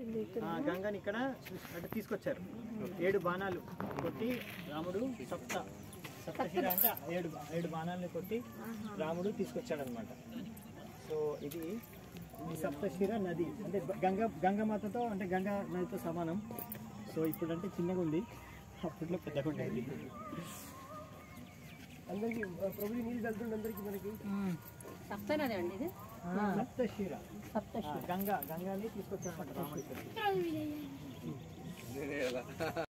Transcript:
ఆ గంగని ఇక్కడ అంటే తీసుకొచ్చారు ఏడు బాణాలు కొట్టి రాముడు సప్త సప్తశిర అంటే ఏడు బా- ఏడు బాణాలను కొట్టి రాముడు తీసుకొచ్చాడు అనమాట సో ఇది ఈ సప్తశిర నది అంటే గంగ గంగమాతతో అంటే గంగా నదితో సమానం సో ఇప్పుడు అంటే చిన్నగా ఉంది అప్పట్లో పెద్దగా ఉండేది అందరికి ప్రభు నీళ్ళు వెళ్తుండే అందరికి మనకి సప్తనది అండి ఇది సప్తశిర సప్తశి గంగా గంగాని తీసుకొచ్చాడు రాముడు